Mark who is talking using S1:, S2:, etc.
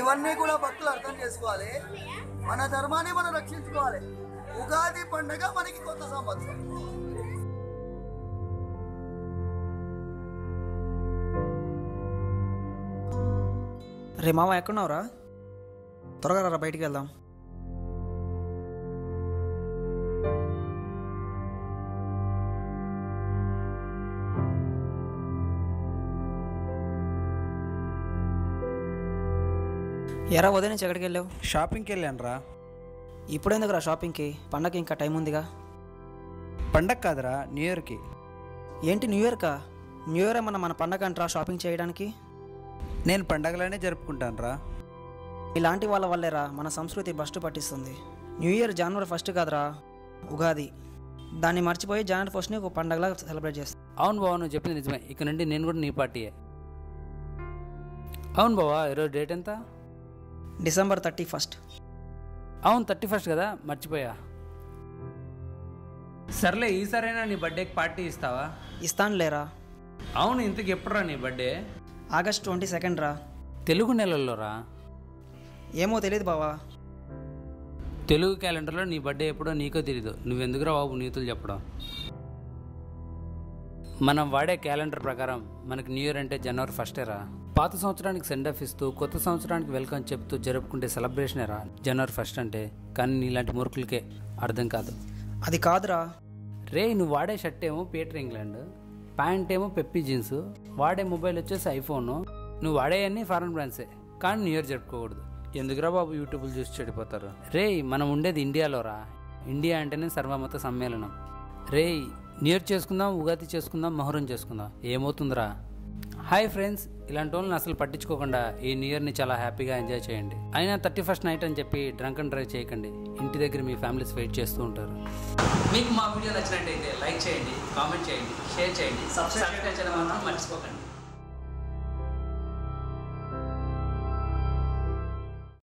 S1: ఇవన్నీ కూడా భక్తులు అర్థం చేసుకోవాలి మన ధర్మాన్ని మనం రక్షించుకోవాలి ఉగాది పండగ మనకి కొత్త సంవత్సరం
S2: రే మామ ఎక్కడున్నావురా త్వరగా రా బయటికి వెళ్దాం ఎరా ఉదయం నుంచి ఎక్కడికి వెళ్ళావు
S3: షాపింగ్కి వెళ్ళాను రా
S2: ఇప్పుడెందుకు రా షాపింగ్కి పండగకి ఇంకా టైం ఉందిగా
S3: పండగ కాదురా న్యూ ఇయర్కి
S2: ఏంటి న్యూ ఇయర్ కా న్యూ ఇయర్ ఏమన్నా మన పండగ అంటారా షాపింగ్ చేయడానికి
S3: నేను పండగలనే జరుపుకుంటాను రా
S2: ఇలాంటి వాళ్ళ వల్లేరా మన సంస్కృతి బస్టు పట్టిస్తుంది న్యూ ఇయర్ జనవరి ఫస్ట్ కాదురా ఉగాది దాన్ని మర్చిపోయి జనవరి ఫస్ట్ని ఒక పండగలా సెలబ్రేట్ చేస్తాం
S4: అవును బావ నువ్వు చెప్పింది నిజమే ఇక నుండి నేను కూడా నీ పార్టీయే అవును బావా ఈరోజు డేట్ ఎంత
S2: డిసెంబర్ థర్టీ ఫస్ట్
S4: అవును థర్టీ ఫస్ట్ కదా మర్చిపోయా సర్లే ఈసారైనా నీ బర్త్డేకి పార్టీ ఇస్తావా
S2: ఇస్తాను లేరా
S4: అవును ఇంతకు ఎప్పుడురా నీ బర్త్డే
S2: ఆగస్ట్ ట్వంటీ సెకండ్ రా
S4: తెలుగు నెలల్లో రా
S2: ఏమో తెలియదు బావా
S4: తెలుగు క్యాలెండర్లో నీ బర్త్డే ఎప్పుడో నీకో తెలీదు నువ్వెందుకురా బాబు నీతులు చెప్పడం మనం వాడే క్యాలెండర్ ప్రకారం మనకి న్యూ ఇయర్ అంటే జనవరి ఫస్టే రా పాత సంవత్సరానికి సెండ్ ఆఫ్ ఇస్తూ కొత్త సంవత్సరానికి వెల్కమ్ చెప్తూ జరుపుకుంటే సెలబ్రేషనే రా జనవరి ఫస్ట్ అంటే కానీ నీలాంటి మూర్ఖులకే అర్థం కాదు
S2: అది కాదురా
S4: రే నువ్వు వాడే షర్ట్ ఏమో పీటర్ ఇంగ్లాండ్ ప్యాంట్ ఏమో పెప్పీ జీన్స్ వాడే మొబైల్ వచ్చేసి ఐఫోన్ నువ్వు వాడే అన్ని ఫారెన్ బ్రాండ్సే కానీ న్యూ ఇయర్ జరుపుకోకూడదు ఎందుకురా బాబు యూట్యూబ్లు చూసి చెడిపోతారు రే మనం ఉండేది ఇండియాలో రా ఇండియా అంటేనే సర్వమత సమ్మేళనం రే న్యూ ఇయర్ చేసుకుందాం ఉగాది చేసుకుందాం మొహరం చేసుకుందాం ఏమవుతుందిరా హాయ్ ఫ్రెండ్స్ ఇలాంటి వాళ్ళని అసలు పట్టించుకోకుండా ఈ న్యూ ఇయర్ని చాలా హ్యాపీగా ఎంజాయ్ చేయండి అయినా థర్టీ ఫస్ట్ నైట్ అని చెప్పి డ్రంక్ అండ్ డ్రైవ్ చేయకండి ఇంటి దగ్గర మీ ఫ్యామిలీస్ వెయిట్ చేస్తూ ఉంటారు మీకు మా వీడియో నచ్చినట్టయితే లైక్ చేయండి కామెంట్ చేయండి షేర్ చేయండి సబ్స్క్రైబ్ చేయడం మాత్రం మర్చిపోకండి